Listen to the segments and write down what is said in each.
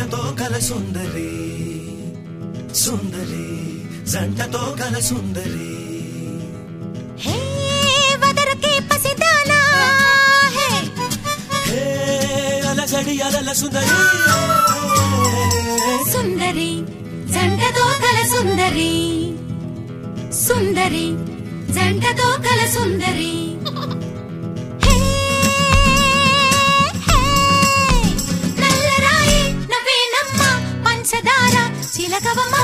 జంటతో కల సుందరి సుందరి జంటతో కల సుందరి హే వదరకే పసిదానా హే హే అలజడి అలల సుందరి సుందరి జంటతో కల సుందరి సుందరి జంటతో కల సుందరి హే, హే, నల్లరాయి నవ్వేనమ్మ పంచదార చిలకవమ్మ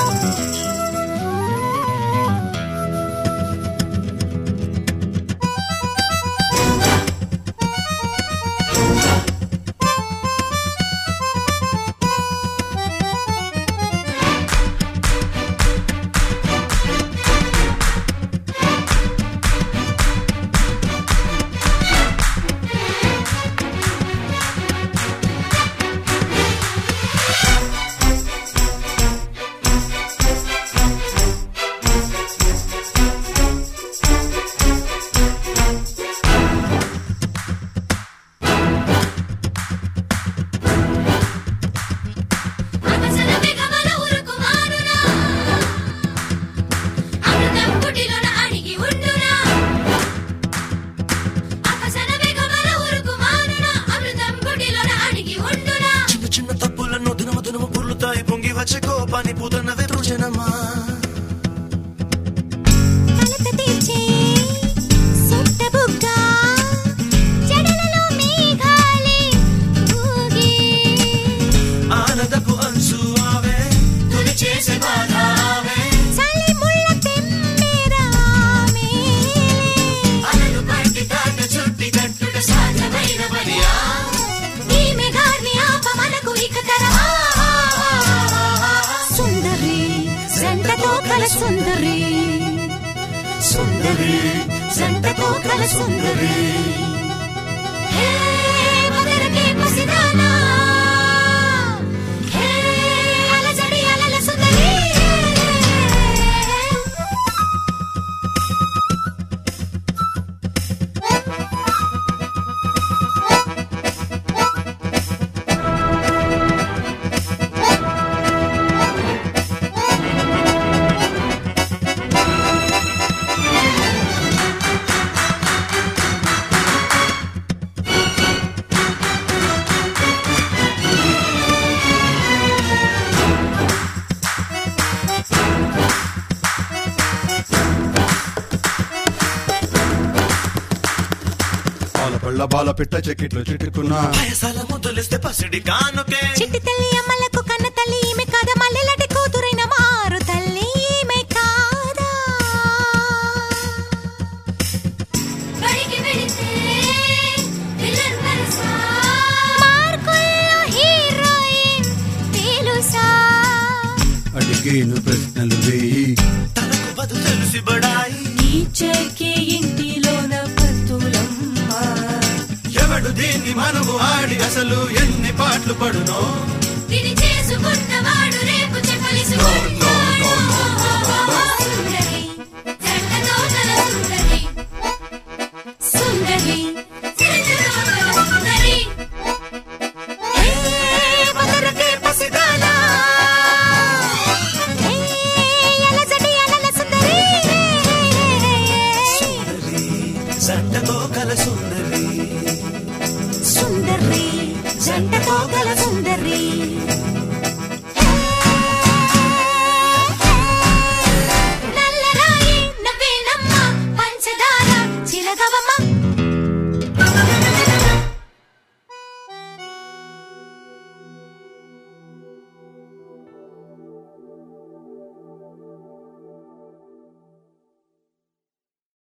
అగసన వెగమల ఉరుకుమానునా అమృతం కుటిలోన అడిగి ఉండునా అగసన వెగమల ఉరుకుమానునా అమృతం కుటిలోన అడిగి ఉండునా చిన్న చిన్న తప్పులను దినము దినము పుర్లుతాయి పొంగి వచ్చే కోపాన్ని పూతన్న వెతుజనమా కలత తీర్చే సొట్ట బుగ్గ జడలలో మేఘాలే ఊగే ఆనదపు అంచు ఆవే తుది చేసే బాధ ఆవే చలి ముళ్ళ తెమ్మెరామే అలలు పట్టి తాట చుట్టి కట్టుట సాధ్యమైన బలియా ఈ మెగాన్ని ఆప మనకు ఇక తరమా సుందరి జంటతో కల సుందరి సుందరి జంటతో కల సుందరి హే మదరకే పసిదానా హే అలజడి అలల సుందరి పాల పళ్ళ బాల పిట్ట చెక్కిట్లు చిట్టుకున్నా వయసాల ముద్దులిస్తే పసిడి కానుకే చిట్టి తల్లి అమ్మలకు కన్న తల్లి ఈమె కాదా మల్లెలటి కూతురైన మారు తల్లి ఈమె కాదా బడికి వెళితే విలన్ వరసా మార్కుల్లో హీరోయిన్ తెలుసా అడిగేను ప్రశ్నలు వేయి తనకు బదు తెలిసి బడాయి టీచర్కే ఇంటిలోన పత్తులమ్మ ఎవడు దీన్ని మనము ఆడి అసలు ఎన్ని పాటలు పడునో తిరిచే